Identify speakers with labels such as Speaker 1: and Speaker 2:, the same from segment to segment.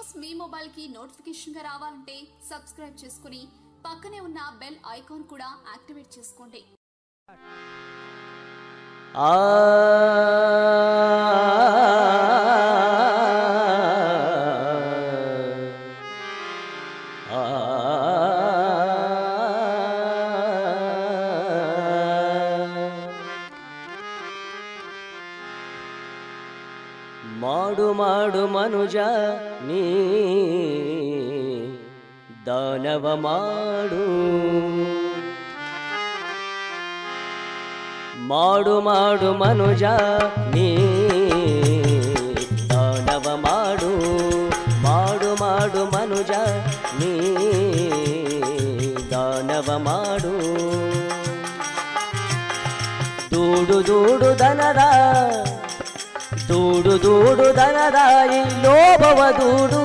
Speaker 1: videos మీ mobile కి notification గా రావాలంటే సబ్స్క్రైబ్ చేసుకుని పక్కనే ఉన్న బెల్ ఐకాన్ కూడా యాక్టివేట్ చేసుకోండి
Speaker 2: ఆ ಮಾಡು ಮಾಡು ಮನುಜ ನೀ ದಾನವ ಮಾಡು ಮಾಡು ಮಾಡು ಮನುಜ ನೀ ದಾನವ ಮಾಡು ಮಾಡು ಮಾಡು ಮನುಜ ನೀ ದಾನವ ಮಾಡು ದೂಡು ದೂಡು ದನದ ದೂಡು ದೂಡು ದನದ ಈ ಲೋಭವ ದೂಡು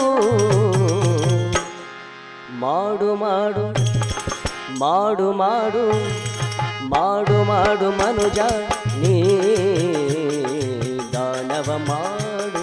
Speaker 2: ಮಾಡು ಮಾಡು ಮಾಡು ಮಾಡು ಮಾಡು ಮಾಡು ಮನುಜ ನೀ ದಾನವ ಮಾಡು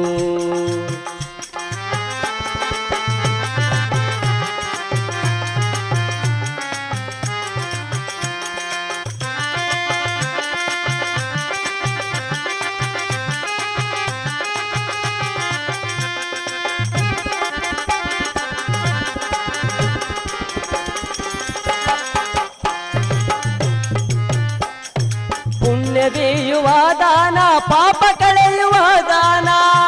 Speaker 2: ಪುಣ್ಯ ಬೀಯುವ ದಾನ ಪಾಪ ಕಳೆಯುವ ದಾನ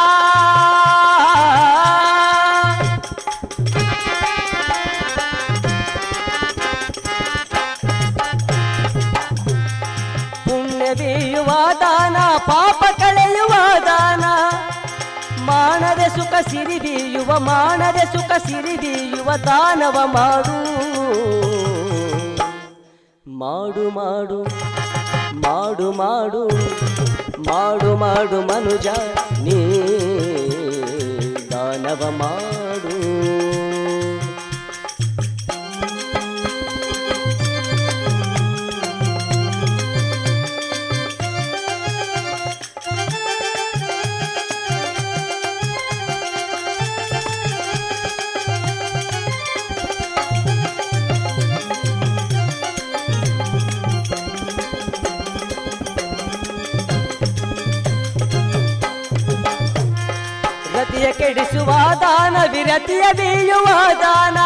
Speaker 2: ಪುಣ್ಯ ಬೀಯುವ ದಾನ ಪಾಪ ಕಳೆಯುವ ದಾನ ಮಾಡದೆ ಸುಖ ಸಿರಿ ಬೀಯುವ ಮಾಡದೆ ಸುಖ ಸಿರಿ ಬೀಯುವ ದಾನವ ಮಾಡು ಮಾಡು ಮಾಡು ಮಾಡು ಮಾಡು ಮಾಡು ಮಾಡು ಮನುಜ ನೀ ದಾನವ ಮಾಡು ರತಿಯ ಕೆಡಿಸುವ ದಾನ ವಿರತಿಯ ಬೀಯುವ ದಾನ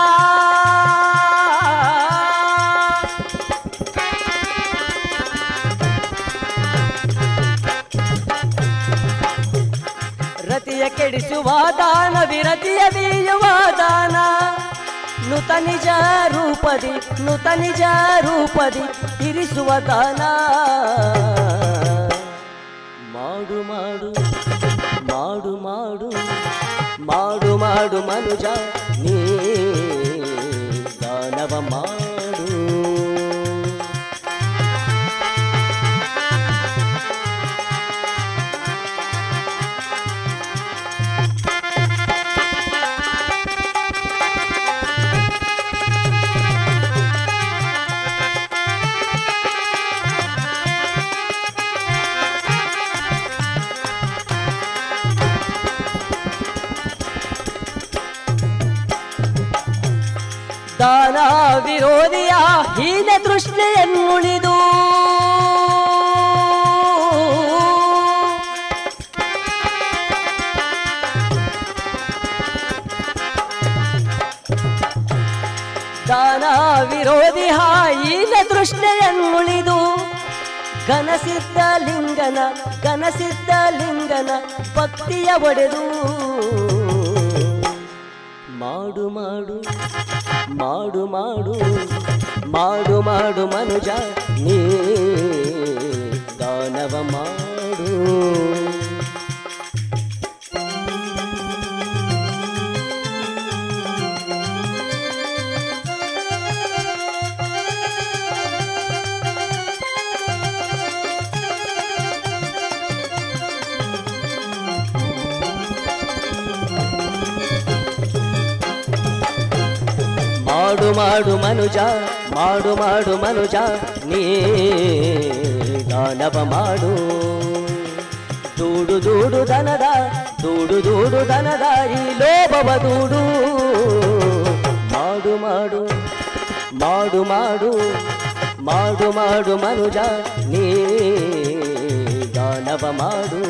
Speaker 2: ರತಿಯ ಕೆಡಿಸುವ ದಾನ ವಿರತಿಯ ಬೀಯುವ ದಾನ ನುತ ನಿಜ ರೂಪದಿ ನುತ ನಿಜ ರೂಪದಿ ಇರಿಸುವ ದಾನ ಮಾಡು ಮಾಡು ಮಾಡು ಮಾಡು ಮಾಡು ಮಾಡು ಮನುಜ ನೀ ದಾನವ ಮಾಡು ದಾನ ವಿರೋಧಿಯ ಹೀನ ತೃಷ್ಣೆಯನ್ನುಳಿದು ದಾನ ವಿರೋಧಿ ಹೀನ ತೃಷ್ಣೆಯನ್ನುಳಿದು ಘನಸಿದ್ಧ ಲಿಂಗನ ಘನಸಿದ್ಧ ಲಿಂಗನ ಭಕ್ತಿಯ ಒಡೆದು ಮಾಡು ಮಾಡು ಮಾಡು ಮಾಡು ಮಾಡು ಮಾಡು ಮನುಜ ನೀ ದಾನವ ಮಾಡು ಮಾಡು ಮಾಡು ಮನುಜ ಮಾಡು ಮಾಡು ಮನುಜ ನೀ ದಾನವ ಮಾಡು ದೂಡು ದೂಡು ದನದ ದೂಡು ದೂಡು ದನದಾರಿ ಲೋಭವ ದೂಡು ಮಾಡು ಮಾಡು ಮಾಡು ಮಾಡು ಮಾಡು ಮಾಡು ಮನುಜ ನೀ ದಾನವ ಮಾಡು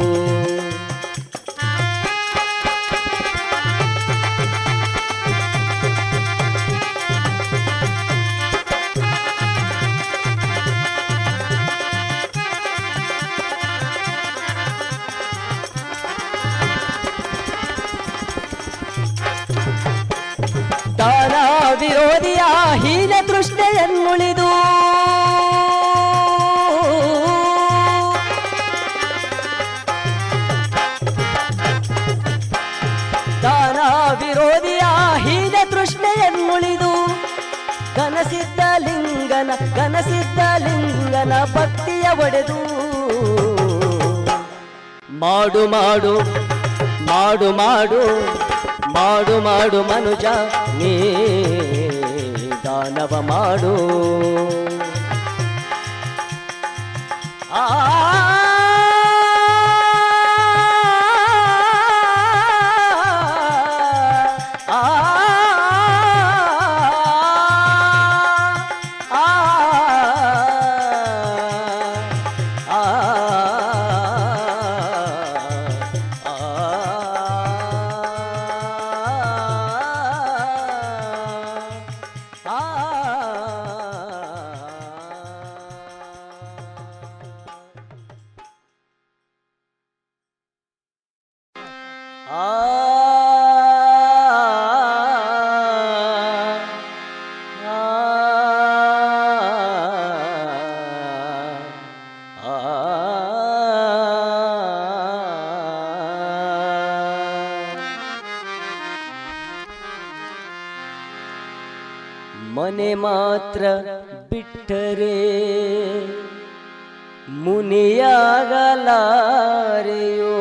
Speaker 2: ದಾನ ವಿರೋಧಿಯ ಹೀನ ತೃಷ್ಣೆಯನ್ನುಳಿದು ದಾನ ವಿರೋಧಿಯ ಹೀನ ತೃಷ್ಣೆಯನ್ನುಳಿದು ಕನಸಿದ್ದ ಲಿಂಗನ ಕನಸಿದ್ದ ಲಿಂಗನ ಭಕ್ತಿಯ ಒಡೆದು ಮಾಡು ಮಾಡು ಮಾಡು ಮಾಡು ಮಾಡು ಮಾಡು ಮನುಜ ನೀ ದಾನವ ಮಾಡು ಆ ಆ ಮನೆ ಮಾತ್ರ ಬಿಟ್ಟರೆ ಮುನಿಯಾಗಲಾರೆಯೋ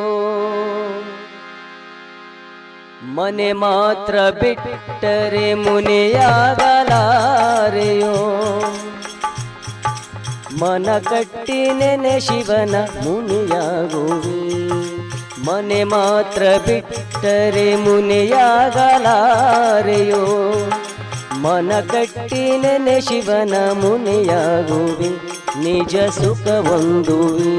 Speaker 2: ಮನೆ ಮಾತ್ರ ಬಿಟ್ಟರೆ ಮುನಿಯಾಗಲಾರೆಯೋ ಮನ ಕಟ್ಟಿ ನೆನೆ ಶಿವನ ಮುನಿಯಾಗುವೆ ಮನೆ ಮಾತ್ರ ಬಿಟ್ಟರೆ ಮುನಿಯಾಗಲಾರೆಯೋ ಮನ ಕಟ್ಟಿ ನೆನೆ ಶಿವನ ಮುನಿಯಾಗುವೆ ನಿಜ ಸುಖ ಹೊಂದುವೆ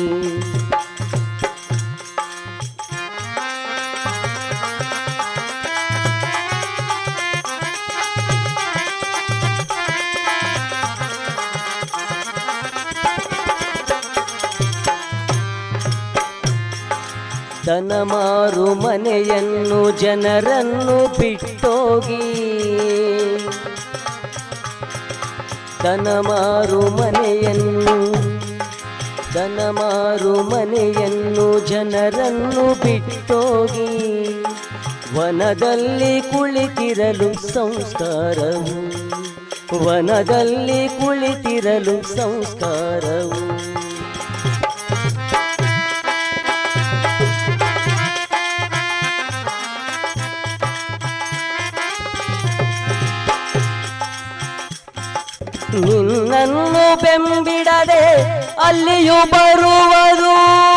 Speaker 2: ತನ ಮಾರು ಮನೆಯನ್ನು ಜನರನ್ನು ಬಿಟ್ಟೋಗಿ ತನ ಮಾರು ಮನೆಯನ್ನು ತನ ಮಾರು ಮನೆಯನ್ನು ಜನರನ್ನು ಬಿಟ್ಟೋಗಿ ವನದಲ್ಲಿ ಕುಳಿತಿರಲು ಸಂಸ್ಕಾರವು ವನದಲ್ಲಿ ಕುಳಿತಿರಲು ಸಂಸ್ಕಾರವು ನಿನ್ನನ್ನು ಬೆಂಬಿಡದೆ ಅಲ್ಲಿಯೂ ಬರುವುದು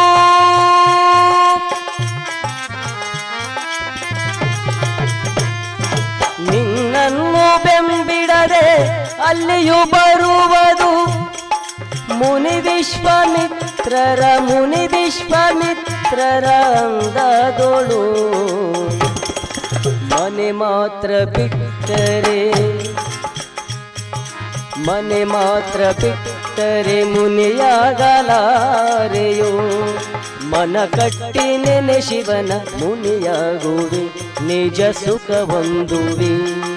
Speaker 2: ನಿನ್ನನ್ನು ಬೆಂಬಿಡದೆ ಅಲ್ಲಿಯೂ ಬರುವುದು ಮುನಿ ವಿಶ್ವಮಿತ್ರರ ಮುನಿ ವಿಶ್ವಮಿತ್ರರ ಅಂದದೊಳು ಮನೆ ಮಾತ್ರ ಬಿಟ್ಟರೆ ಮನೆ ಮಾತ್ರ ಬಿಟ್ಟರೆ ಮುನಿಯಾಗಲಾರೆಯೋ ಮನ ಕಟ್ಟಿ ನೆನೆ ಶಿವನ ಮುನಿಯಾಗುವೆ ನಿಜ ಸುಖ ಹೊಂದುವೆ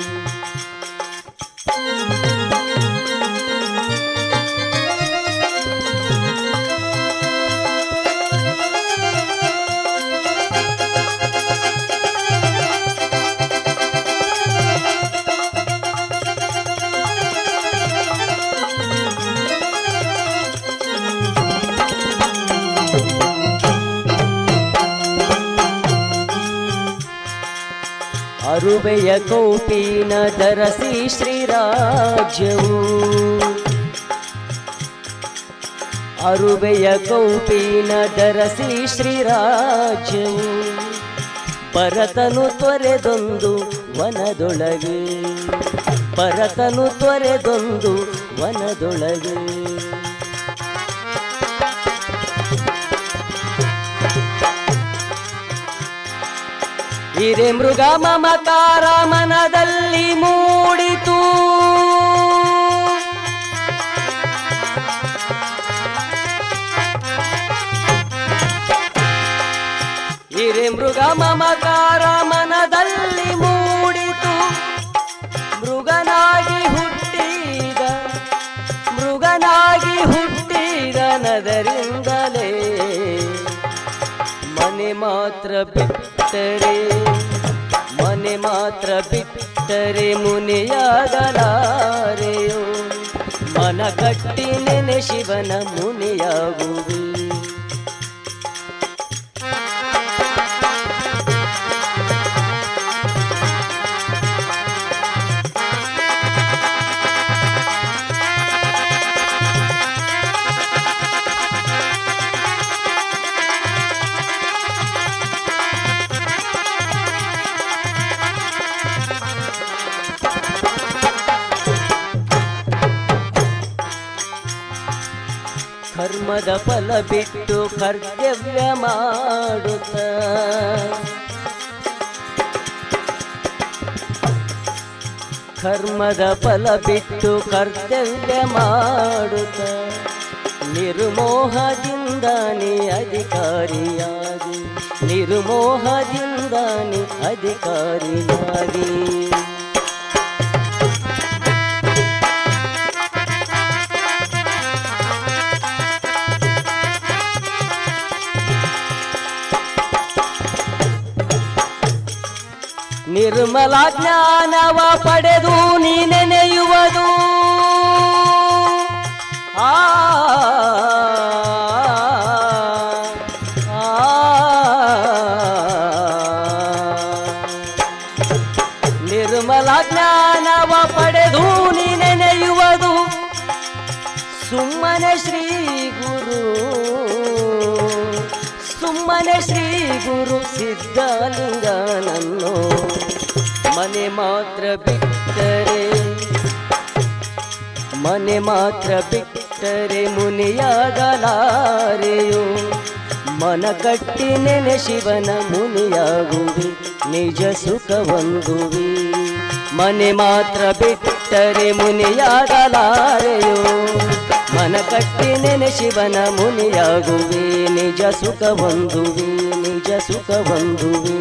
Speaker 2: ಅರುವೆಯ ಕೌಪಿನ ಧರಸಿ ಶ್ರೀರಾಜ್ಯವು ಅರುವೆಯ ಕೌಪಿನ ದರಸಿ ಶ್ರೀರಾಜ್ಯವು ಪರತನು ತೊರೆದೊಂದು ವನದೊಳಗೆ ಪರತನು ತೊರೆದೊಂದು ವನದೊಳಗೆ ಹಿರೇ ಮೃಗ ಮಮಕಾರ ಮನದಲ್ಲಿ ಮೂಡಿತು ಹಿರೇ ಮೃಗ ಮಮಕಾರ ಮನದಲ್ಲಿ ಮೂಡಿತು ಮೃಗನಾಗಿ ಹುಟ್ಟಿದ ಮೃಗನಾಗಿ ಹುಟ್ಟಿದ ನದರಿಂದಲೇ ಮನೆ ಮಾತ್ರ ಬಿಟ್ಟರೆ ಮನೆ ಮಾತ್ರ ಬಿಟ್ಟರೆ ಮುನಿಯಾಗಲಾರೆಯೋ ಮನ ಕಟ್ಟಿ ನೆನೆ ಶಿವನ ಮುನಿಯಾಗುವೆ ಕರ್ಮದ ಫಲ ಬಿಟ್ಟು ಕರ್ತವ್ಯ ಮಾಡುತ್ತ ಕರ್ಮದ ಫಲ ಬಿಟ್ಟು ಕರ್ತವ್ಯ ಮಾಡುತ್ತ ನಿರ್ಮೋಹದಿಂದ ನೀ ಅಧಿಕಾರಿಯಾಗಿ ನಿರ್ಮೋಹದಿಂದ ನೀ ಅಧಿಕಾರಿಯಾಗಿ ನಿರ್ಮಲ ಜ್ಞಾನವ ಪಡೆದು ನೀ ನೆನೆಯುವುದು ಆ ಆ, ನಿರ್ಮಲ ಜ್ಞಾನವ ಪಡೆದು ನೀ ನೆನೆಯುವುದು ಸುಮ್ಮನೆ ಶ್ರೀ ಗುರು ಸುಮ್ಮನೆ ಶ್ರೀ ಗುರು ಸಿದ್ಧಲಿಂಗನನ್ನು ಮನೆ ಮಾತ್ರ ಬಿಟ್ಟರೆ ಮನೆ ಮಾತ್ರ ಬಿಟ್ಟರೆ ಮುನಿಯಾಗಲಾರೆಯೋ ಮನ ಕಟ್ಟಿ ನೆನೆ ಶಿವನ ಮುನಿಯಾಗುವೆ ನಿಜ ಸುಖ ಹೊಂದುವೆ ಮನೆ ಮಾತ್ರ ಬಿಟ್ಟರೆ ಮುನಿಯಾಗಲಾರೆಯೋ ಮನ ಕಟ್ಟಿ ನೆನೆ ಶಿವನ ಮುನಿಯಾಗುವೆ ನಿಜ ಸುಖ ಹೊಂದುವೆ ನಿಜ ಸುಖ ಹೊಂದುವೆ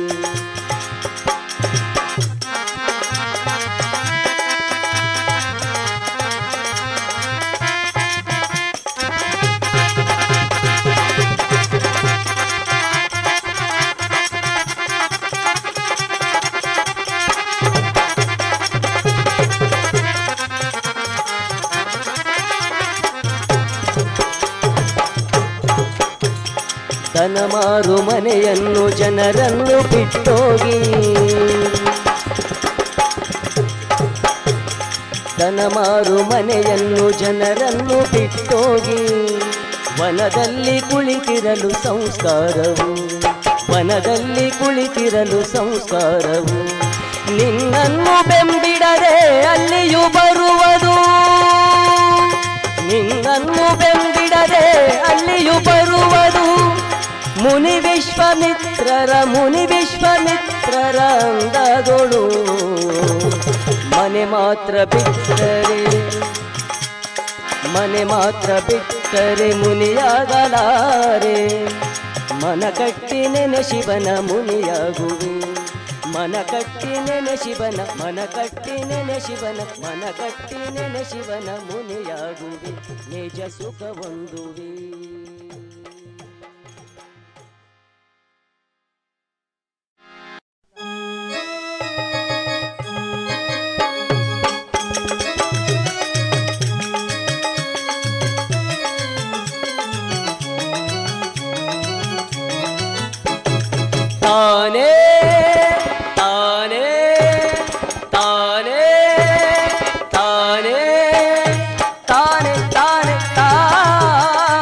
Speaker 2: ತನ ಮಾರು ಮನೆಯನ್ನು ಜನರನ್ನು ಬಿಟ್ಟೋಗಿ ತನ ಮಾರು ಮನೆಯನ್ನು ಜನರನ್ನು ಬಿಟ್ಟೋಗಿ ವನದಲ್ಲಿ ಕುಳಿತಿರಲು ಸಂಸ್ಕಾರವು ವನದಲ್ಲಿ ಕುಳಿತಿರಲು ಸಂಸ್ಕಾರವು ನಿನ್ನನ್ನು ಬೆಂಬಿಡದೆ ಅಲ್ಲಿಯೂ ಬರುವುದು ನಿನ್ನನ್ನು ಬೆಂಬಿಡದೆ ಅಲ್ಲಿಯೂ ಬರುವುದು ಮುನಿ ವಿಶ್ವಮಿತ್ರರ ಮುನಿ ವಿಶ್ವಮಿತ್ರರ ಅಂದದೊಳು ಮನೆ ಮಾತ್ರ ಬಿಟ್ಟರೆ ಮನೆ ಮಾತ್ರ ಬಿಟ್ಟರೆ ಮುನಿಯಾಗಲಾರೆ ಮನ ಕಟ್ಟಿ ನೆನೆ ಶಿವನ ಮುನಿಯಾಗುವೆ ಮನ ಕಟ್ಟಿ ನೆನೆ ಶಿವನ ಮನ ಕಟ್ಟಿ ನೆನೆ ಶಿವನ ಮನ ಕಟ್ಟಿ ನೆನೆ ಶಿವನ ಮುನಿಯಾಗುವೆ ನಿಜ ಸುಖ ಹೊಂದುವೆ ತಾನೇ ತಾನೇ ತಾನೇ ತಾನೇ ತಾನೇ ತಾನೇ ತಾನೇ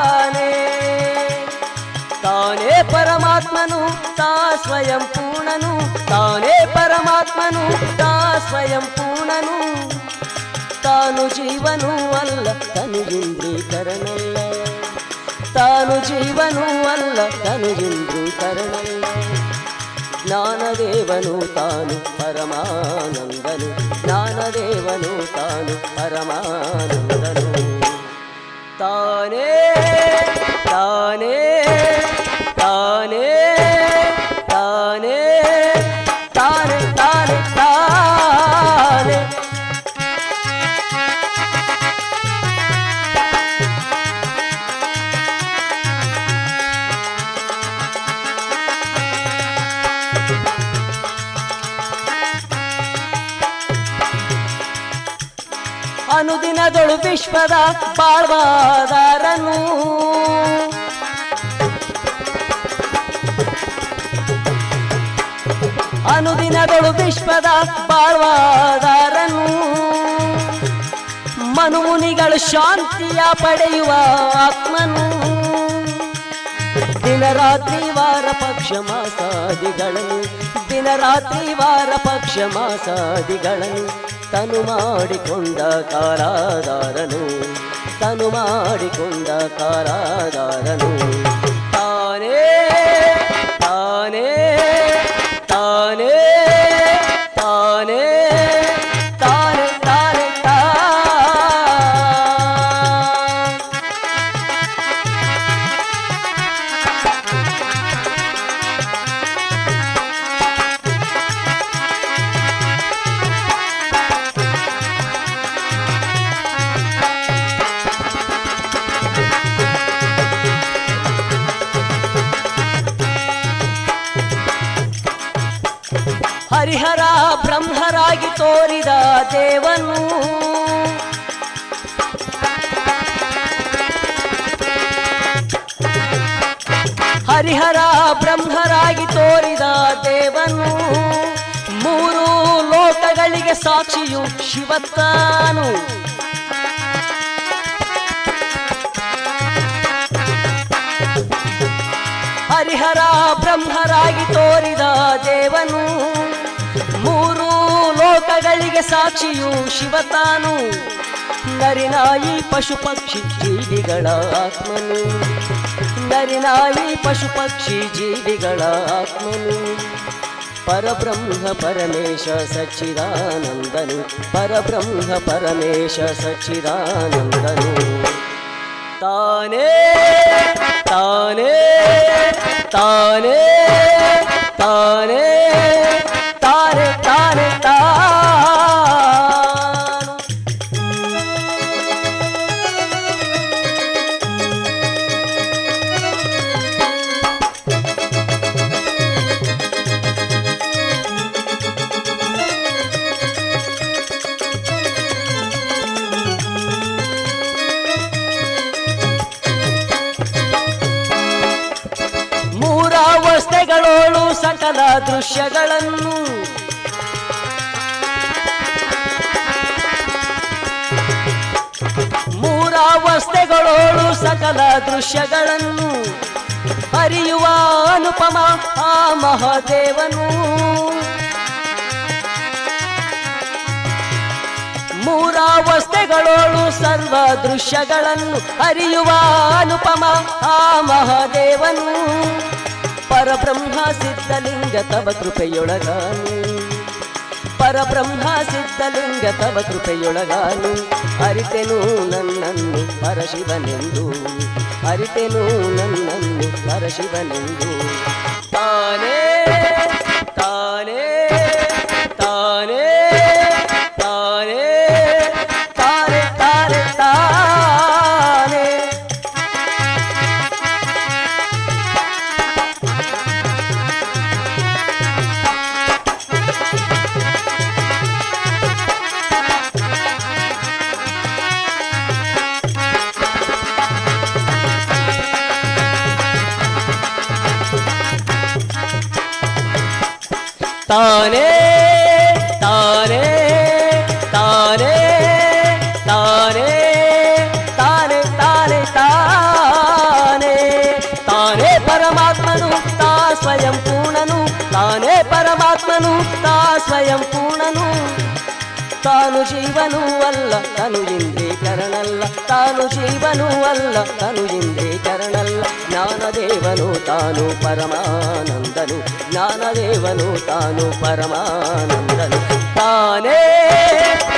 Speaker 2: ಪೂರ್ಣನು ತಾನು ಜೀವನೂ ಅಲ್ಲ ತನು ಇಂದ್ರೀಕರಣಲ್ಲ ತಾನು ಜೀವನೂ ಅಲ್ಲ ತನು ಇಂದ್ರೀಕರಣಲ್ಲ ಜ್ಞಾನದೇವನು ತಾನು ಪರಮಾನಂದನು ಜ್ಞಾನದೇವನು ತಾನು ಪರಮಾನಂದನು ತಾನೇ ತಾನೇ ತಾನೇ ತಾನೇ ತಾನೇ ತಾನೇ ತಾನೇ ಅನುದಿನದೊಳು ವಿಶ್ವದ ಬಾಳ್ವಾದಾರನು ಅನುದಿನದೊಳು ವಿಶ್ವದ ಬಾಳ್ವಾದಾರನು ಮನುಮುನಿಗಳು ಶಾಂತಿಯ ಪಡೆಯುವ ಆತ್ಮನು ದಿನರಾತ್ರಿ ವಾರ ಪಕ್ಷ ಮಾಸಾದಿಗಳನ್ನು ದಿನರಾತ್ರಿ ವಾರ ಪಕ್ಷ ಮಾಸಾದಿಗಳನ್ನು ತನು ಮಾಡಿಕೊಂಡ ಕಾರಾದಾರನು ತನು ಮಾಡಿಕೊಂಡ ಕಾರಾದಾರನು ತಾನೇ ತಾನೇ ತಾನೇ ತಾನೇ ತಾನೇ ತಾನೇ ತಾ ಹರಿಹರ ಬ್ರಹ್ಮರಾಗಿ ತೋರಿದ ದೇವನು ಹರಿಹರ ಬ್ರಹ್ಮರಾಗಿ ತೋರಿದ ದೇವನು ಮೂರು ಲೋಕಗಳಿಗೆ ಸಾಕ್ಷಿಯು ಶಿವತ್ತಾನು ಹರಿಹರ ಬ್ರಹ್ಮರಾಗಿ ತೋರಿದ ದೇವನು ಮೂರು ಲೋಕಗಳಿಗೆ ಸಾಕ್ಷಿಯು ಶಿವತಾನು ನರಿನಾಯಿ ಪಶು ಪಕ್ಷಿ ಜೀವಿಗಳ ಆತ್ಮನು ನರಿನಾಯಿ ಪಶು ಪಕ್ಷಿ ಜೀವಿಗಳ ಆತ್ಮನು ಪರಬ್ರಹ್ಮ ಪರಮೇಶ ಸಚ್ಚಿದಾನಂದನು ಪರಬ್ರಹ್ಮ ಪರಮೇಶ ಸಚ್ಚಿದಾನಂದನು ತಾನೇ ತಾನೇ ತಾನೇ ತಾನೇ ತಾನೇ ತಾನೇ ತಾನು ಮೂರಾವಸ್ಥೆಗಳೋಳು ಸಕಲ ದೃಶ್ಯಗಳನ್ನು ಮೂರಾವಸ್ಥೆಗಳೋಳು ಸಕಲ ದೃಶ್ಯಗಳನ್ನು ಅರಿಯುವ ಅನುಪಮ ಆ ಮಹಾದೇವನು ಮೂರಾವಸ್ಥೆಗಳೋಳು ಸರ್ವ ದೃಶ್ಯಗಳನ್ನು ಅರಿಯುವ ಅನುಪಮ ಆ ಮಹಾದೇವನು ಪರಬ್ರಹ್ಮ ಸಿದ್ಧಲಿಂಗ ತವ ಕೃಪೆಯೊಳಗಾನು ಪರಬ್ರಹ್ಮ ಸಿದ್ಧಲಿಂಗ ತವ ಕೃಪೆಯೊಳಗಾನು ಅರಿತೆನು ನನ್ನನ್ನು ಪರಶಿವನೆಂದು ಅರಿತೆನು ನನ್ನನ್ನು ಪರಶಿವನೆಂದು ತಾನೇ ತಾನೇ ತಾನೇ ತಾನೇ ತಾನೇ ತಾನೇ ತಾನೇ ತಾನೇ ತಾನೇ ತಾನೇ ತಾನೇ ತಾನೇ ತಾನೇ ತಾನೇ ತಾನೇ ಪರಮಾತ್ಮನು ತಾ ಸ್ವಯಂ ಪೂರ್ಣನು ತಾನೇ ಪರಮಾತ್ಮನು ತಾ ಸ್ವಯಂ ಪೂರ್ಣನು ತಾನು ಜೀವನೂ ಅಲ್ಲ ತನು ಇಂದ್ರೀಕರಣಲ್ಲ ತಾನು ಜೀವನೂ ಅಲ್ಲ ತನು ಇಂದ್ರೀಕರಣಲ್ಲ ಜ್ಞಾನದೇವನು ತಾನು ಪರಮಾನಂದನು ಜ್ಞಾನದೇವನು ತಾನು ಪರಮಾನಂದನು ತಾನೇ